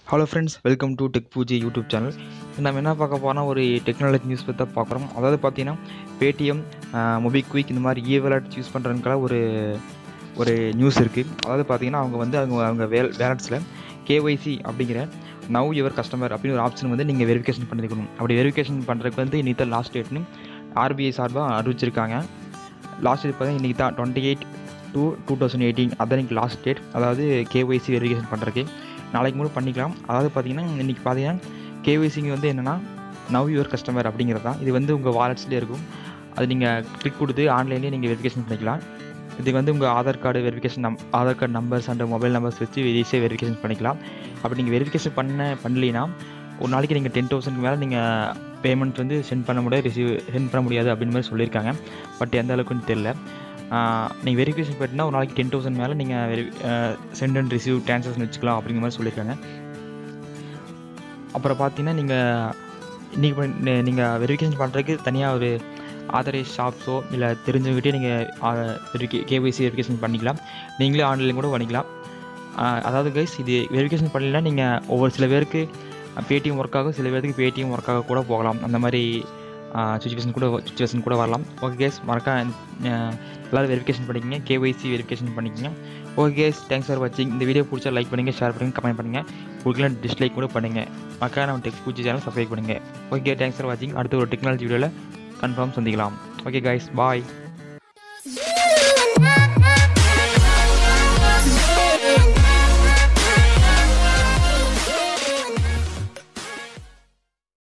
hello friends welcome to tech Poochi YouTube channel நம்ம என்ன பார்க்க போனால் ஒரு டெக்னாலஜி நியூஸ் பற்றி தான் பார்க்குறோம் அதாவது பார்த்தீங்கன்னா பேடிஎம் மொபிக்விக் இந்த மாதிரி இ வேலட் யூஸ் பண்ணுறதுக்கெல்லாம் ஒரு ஒரு நியூஸ் இருக்குது அதாவது பார்த்தீங்கன்னா அவங்க வந்து அவங்க அவங்க வே வேலட்ஸில் கேஒய்சி அப்படிங்கிற நவ் யுவர் கஸ்டமர் அப்படின்னு ஒரு ஆப்ஷன் வந்து நீங்கள் வெரிஃபிகேஷன் பண்ணிருக்கணும் அப்படி வெரிஃபிகேஷன் பண்ணுறதுக்கு வந்து இன்னைக்கு தான் லாஸ்ட் டேட்னு ஆர்பிஐ சார்பாக அறிவிச்சிருக்காங்க லாஸ்ட் டேட் பார்த்தீங்கன்னா இன்றைக்கி தான் twenty eight two two thousand eighteen அதான் இன்றைக்கி லாஸ்ட் டேட் அதாவது கேஒய்சி வெரிஃபிகேஷன் பண்ணுறதுக்கு நாளைக்கு மூலம் பண்ணிக்கலாம் அதாவது பார்த்தீங்கன்னா இன்றைக்கி பார்த்தீங்கன்னா கேஒய்சிங்க வந்து என்னென்னா நவ் யுவர் கஸ்டமர் அப்படிங்கிறது தான் இது வந்து உங்கள் வாலெட்ஸ்லேயே இருக்கும் அது நீங்கள் கிளிக் கொடுத்து ஆன்லைன்லேயே நீங்கள் வெரிஃபிகேஷன் பண்ணிக்கலாம் இதுக்கு வந்து உங்கள் ஆதார் கார்டு வெரிஃபிகேஷன் நம் Aadhaar card numbers and mobile numbers வச்சு ஈஸியாக வெரிஃபிகேஷன் பண்ணிக்கலாம் அப்படி நீங்கள் வெரிஃபிகேஷன் பண்ண பண்ணலினா ஒரு நாளைக்கு நீங்கள் டென் தௌசண்ட்க்கு மேலே நீங்கள் பேமெண்ட் வந்து சென்ட் பண்ண முடியாது ரிசீவ் சென்ட் பண்ண முடியாது அப்படின்னு மாதிரி சொல்லியிருக்காங்க பட் எந்த அளவுக்குன்னு தெரில நீங்கள் வெரிஃபிகேஷன் பண்ணினா ஒரு நாளைக்கு டென் தௌசண்ட் மேலே நீங்கள் very send and receive transaction வச்சுக்கலாம் அப்படிங்கிற மாதிரி சொல்லியிருக்காங்க அப்புறம் பார்த்தீங்கன்னா நீங்கள் இன்றைக்கி நீங்கள் வெரிஃபிகேஷன் பண்ணுறதுக்கு தனியாக ஒரு ஆதரைஸ் ஷாப்ஸோ இல்லை தெரிஞ்சவங்ககிட்டே நீங்கள் கேஒய்சி வெரிஃபிகேஷன் பண்ணிக்கலாம் நீங்களே ஆன்லைன் கூட பண்ணிக்கலாம் அதாவது கைஸ் இது வெரிஃபிகேஷன் பண்ணலாம் நீங்கள் ஒவ்வொரு சில பேருக்கு பேடிஎம் ஒர்க் ஆகும் சில பேருக்கு பேடிஎம் ஒர்க் ஆக கூட போகலாம் அந்த மாதிரி சுச்சுவேஷன் கூட சுச்சுவேஷன் கூட வரலாம் ஓகே கேஸ் மறக்கா எல்லோரும் வெரிஃபிகேஷன் பண்ணிக்கங்க கேஒய்சி வெரிஃபிகேஷன் பண்ணிக்கங்க ஓகே கேஸ் தேங்க்ஸ் ஃபார் வாட்சிங் இந்த வீடியோ பிடிச்சா லைக் பண்ணுங்கள் ஷேர் பண்ணுங்கள் கமெண்ட் பண்ணுங்கள் உங்களுக்குலாம் டிஸ்லைக் கூட பண்ணுங்கள் மக்கா நம்ம டெக் பூச்சி சேனல் சப்ஸ்கிரைப் பண்ணுங்கள் ஓகே தேங்க்ஸ் ஃபார் வாட்சிங் அடுத்த ஒரு டெக்னாலஜி வீடியோவில் கன்ஃபார்ம் சந்திக்கலாம் ஓகே கைஸ் பாய்